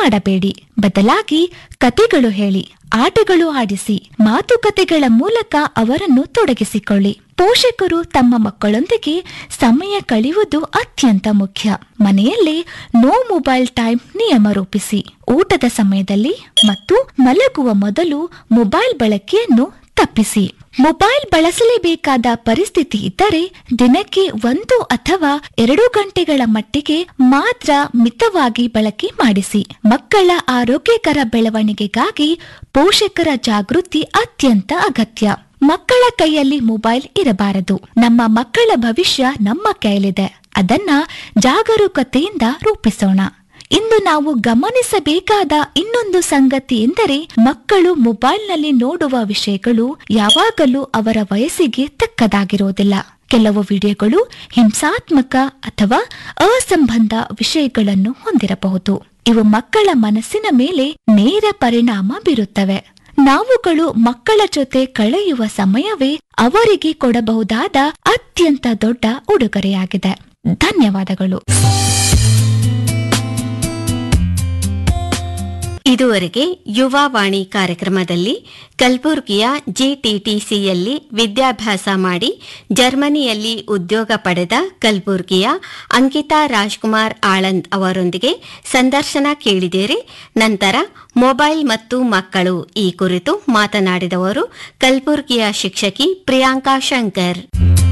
ಮಾಡಬೇಡಿ ಬದಲಾಗಿ ಕತೆಗಳು ಹೇಳಿ ಆಟಗಳು ಆಡಿಸಿ ಮಾತುಕತೆಗಳ ಮೂಲಕ ಅವರನ್ನು ತೊಡಗಿಸಿಕೊಳ್ಳಿ ಪೋಷಕರು ತಮ್ಮ ಮಕ್ಕಳೊಂದಿಗೆ ಸಮಯ ಕಳೆಯುವುದು ಅತ್ಯಂತ ಮುಖ್ಯ ಮನೆಯಲ್ಲಿ ನೋ ಮೊಬೈಲ್ ಟೈಮ್ ನಿಯಮ ರೂಪಿಸಿ ಊಟದ ಸಮಯದಲ್ಲಿ ಮತ್ತು ಮಲಗುವ ಮೊದಲು ಮೊಬೈಲ್ ಬಳಕೆಯನ್ನು ತಪ್ಪಿಸಿ ಮೊಬೈಲ್ ಬಳಸಲೇಬೇಕಾದ ಪರಿಸ್ಥಿತಿ ಇದ್ದರೆ ದಿನಕ್ಕೆ ಒಂದು ಅಥವಾ ಎರಡು ಗಂಟೆಗಳ ಮಟ್ಟಿಗೆ ಮಾತ್ರ ಮಿತವಾಗಿ ಬಳಕೆ ಮಾಡಿಸಿ ಮಕ್ಕಳ ಆರೋಗ್ಯಕರ ಬೆಳವಣಿಗೆಗಾಗಿ ಪೋಷಕರ ಜಾಗೃತಿ ಅತ್ಯಂತ ಅಗತ್ಯ ಮಕ್ಕಳ ಕೈಯಲ್ಲಿ ಮೊಬೈಲ್ ಇರಬಾರದು ನಮ್ಮ ಮಕ್ಕಳ ಭವಿಷ್ಯ ನಮ್ಮ ಕೈಯಲ್ಲಿದೆ ಅದನ್ನ ಜಾಗರೂಕತೆಯಿಂದ ರೂಪಿಸೋಣ ಇಂದು ನಾವು ಗಮನಿಸಬೇಕಾದ ಇನ್ನೊಂದು ಸಂಗತಿ ಎಂದರೆ ಮಕ್ಕಳು ಮೊಬೈಲ್ನಲ್ಲಿ ನೋಡುವ ವಿಷಯಗಳು ಯಾವಾಗಲೂ ಅವರ ವಯಸ್ಸಿಗೆ ತಕ್ಕದಾಗಿರುವುದಿಲ್ಲ ಕೆಲವು ವಿಡಿಯೋಗಳು ಹಿಂಸಾತ್ಮಕ ಅಥವಾ ಅಸಂಬಂಧ ವಿಷಯಗಳನ್ನು ಹೊಂದಿರಬಹುದು ಇವು ಮಕ್ಕಳ ಮನಸ್ಸಿನ ಮೇಲೆ ನೇರ ಪರಿಣಾಮ ಬೀರುತ್ತವೆ ನಾವುಗಳು ಮಕ್ಕಳ ಜೊತೆ ಕಳೆಯುವ ಸಮಯವೇ ಅವರಿಗೆ ಕೊಡಬಹುದಾದ ಅತ್ಯಂತ ದೊಡ್ಡ ಉಡುಗೊರೆಯಾಗಿದೆ ಧನ್ಯವಾದಗಳು ಇದುವರೆಗೆ ಯುವವಾಣಿ ಕಾರ್ಯಕ್ರಮದಲ್ಲಿ ಕಲಬುರಗಿಯ ಜಿಟಿಟಿಸಿಯಲ್ಲಿ ವಿದ್ಯಾಭ್ಯಾಸ ಮಾಡಿ ಜರ್ಮನಿಯಲ್ಲಿ ಉದ್ಯೋಗ ಪಡೆದ ಕಲಬುರಗಿಯ ಅಂಕಿತಾ ರಾಜ್ಕುಮಾರ್ ಆಳಂದ್ ಅವರೊಂದಿಗೆ ಸಂದರ್ಶನ ಕೇಳಿದಿರಿ ನಂತರ ಮೊಬೈಲ್ ಮತ್ತು ಮಕ್ಕಳು ಈ ಕುರಿತು ಮಾತನಾಡಿದವರು ಕಲಬುರಗಿಯ ಶಿಕ್ಷಕಿ ಪ್ರಿಯಾಂಕಾ ಶಂಕರ್